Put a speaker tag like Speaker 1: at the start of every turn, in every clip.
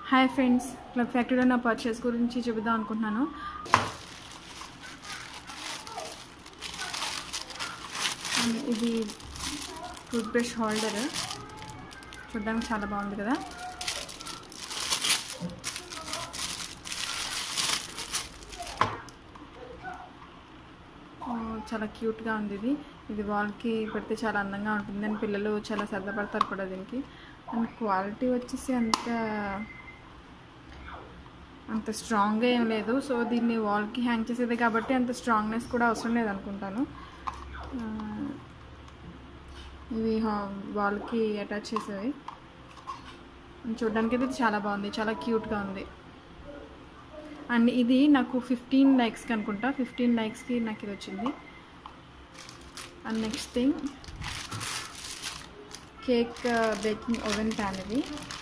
Speaker 1: hi friends club ఫ్యాక్టరీలో నా purchase గురించి చెబుదాం అనుకుంటున్నాను అండ్ ఇది టూత్ బ్రష్ హోల్డర్ చూడడానికి చాలా బాగుంది కదా ఆ, చాలా క్యూట్గా ఉంది ఇది ఇది వాల్కి పెడితే చాలా అందంగా ఉంటుంది అని పిల్లలు చాలా శ్రద్ధ పడతారు కూడా దీనికి అండ్ క్వాలిటీ వచ్చేసి అంత అంత స్ట్రాంగ్గా ఏం లేదు సో దీన్ని వాల్కి హ్యాంగ్ చేసేది కాబట్టి అంత స్ట్రాంగ్నెస్ కూడా అవసరం లేదు అనుకుంటాను ఆ, ఇవి వాల్కి అటాచ్ చేసేవి చూడడానికి అయితే ఇది చాలా బాగుంది చాలా క్యూట్గా ఉంది అండ్ ఇది నాకు ఫిఫ్టీన్ లైక్స్కి అనుకుంటా ఫిఫ్టీన్ లైక్స్కి నాకు ఇది వచ్చింది and next thing cake baking oven pan ఇది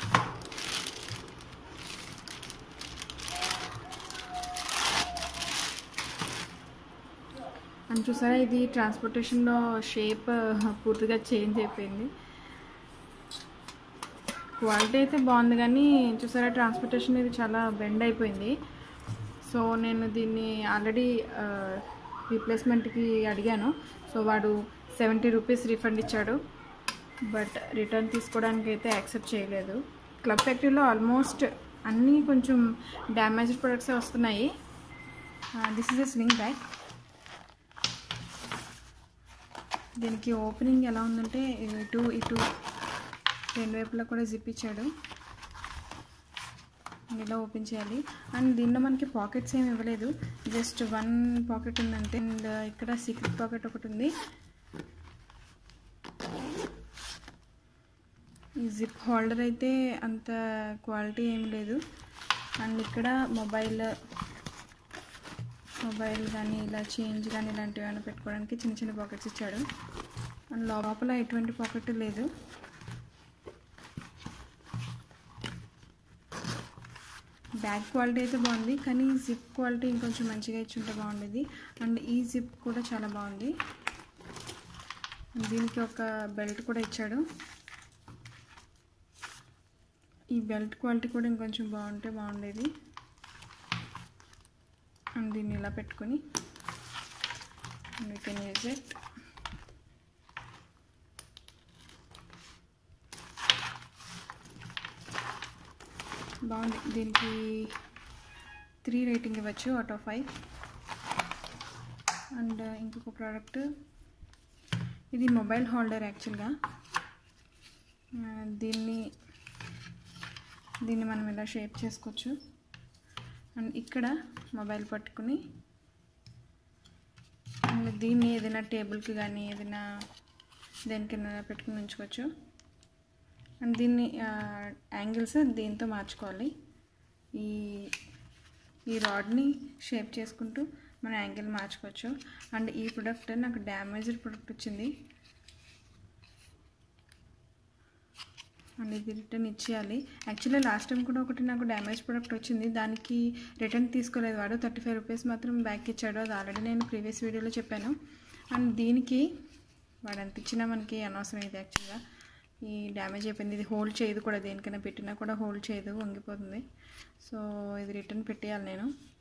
Speaker 1: అండ్ చూసారా ఇది ట్రాన్స్పోర్టేషన్లో షేప్ పూర్తిగా చేంజ్ అయిపోయింది క్వాలిటీ అయితే బాగుంది కానీ చూసారా ట్రాన్స్పోర్టేషన్ ఇది చాలా బెండ్ అయిపోయింది సో నేను దీన్ని ఆల్రెడీ రీప్లేస్మెంట్కి అడిగాను సో వాడు సెవెంటీ రూపీస్ రిఫండ్ ఇచ్చాడు బట్ రిటర్న్ తీసుకోవడానికి అయితే యాక్సెప్ట్ చేయలేదు క్లబ్ ఫ్యాక్టరీలో ఆల్మోస్ట్ అన్నీ కొంచెం డ్యామేజ్డ్ ప్రొడక్ట్సే వస్తున్నాయి this is a sling bag దీనికి ఓపెనింగ్ ఎలా ఉందంటే ఇటు ఇటు రెండు వైపులా కూడా జిప్ ఇచ్చాడు ఇలా ఓపెన్ చేయాలి అండ్ దీనిలో మనకి పాకెట్స్ ఏమి ఇవ్వలేదు జస్ట్ వన్ పాకెట్ ఉందంటే అండ్ ఇక్కడ సీక్రెట్ పాకెట్ ఒకటి ఉంది ఈ జిప్ హోల్డర్ అయితే అంత క్వాలిటీ ఏం లేదు అండ్ ఇక్కడ మొబైల్ మొబైల్ కానీ ఇలా చేంజ్ కానీ ఇలాంటివి ఏమైనా పెట్టుకోవడానికి చిన్న చిన్న పాకెట్స్ ఇచ్చాడు అండ్ లోపల ఎటువంటి పాకెట్ లేదు బ్యాగ్ క్వాలిటీ అయితే బాగుంది కానీ జిప్ క్వాలిటీ ఇంకొంచెం మంచిగా ఇచ్చుంటే బాగుండేది అండ్ ఈ జిప్ కూడా చాలా బాగుంది దీనికి ఒక బెల్ట్ కూడా ఇచ్చాడు ఈ బెల్ట్ క్వాలిటీ కూడా ఇంకొంచెం బాగుంటే బాగుండేది అండ్ దీన్ని ఇలా పెట్టుకొని వీ కెన్ యూజ్ ఇట్ బాగుంది దీనికి త్రీ రేటింగ్ ఇవ్వచ్చు అవుట్ ఆఫ్ ఫైవ్ అండ్ ఇంకొక ప్రోడక్ట్ ఇది మొబైల్ హోల్డర్ యాక్చువల్గా దీన్ని దీన్ని మనం ఇలా షేప్ చేసుకోవచ్చు అండ్ ఇక్కడ మొబైల్ పట్టుకుని అండ్ దీన్ని ఏదైనా టేబుల్కి కానీ ఏదైనా దేనికైనా పెట్టుకుని ఉంచుకోవచ్చు అండ్ దీన్ని యాంగిల్స్ దీంతో మార్చుకోవాలి ఈ ఈ రాడ్ని షేప్ చేసుకుంటూ మన యాంగిల్ మార్చుకోవచ్చు అండ్ ఈ ప్రొడక్ట్ నాకు డ్యామేజ్డ్ ప్రొడక్ట్ వచ్చింది అండ్ ఇది రిటర్న్ ఇచ్చేయాలి యాక్చువల్లీ లాస్ట్ టైం కూడా ఒకటి నాకు డ్యామేజ్ ప్రొడక్ట్ వచ్చింది దానికి రిటర్న్ తీసుకోలేదు వాడు థర్టీ ఫైవ్ రూపీస్ మాత్రం బ్యాక్ ఇచ్చాడు అది ఆల్రెడీ నేను ప్రీవియస్ వీడియోలో చెప్పాను అండ్ దీనికి వాడు ఎంత ఇచ్చినా మనకి అనవసరం ఇది యాక్చువల్గా ఈ డ్యామేజ్ అయిపోయింది ఇది హోల్డ్ చేయదు కూడా దేనికైనా పెట్టినా కూడా హోల్డ్ చేయదు వంగిపోతుంది సో ఇది రిటర్న్ పెట్టేయాలి నేను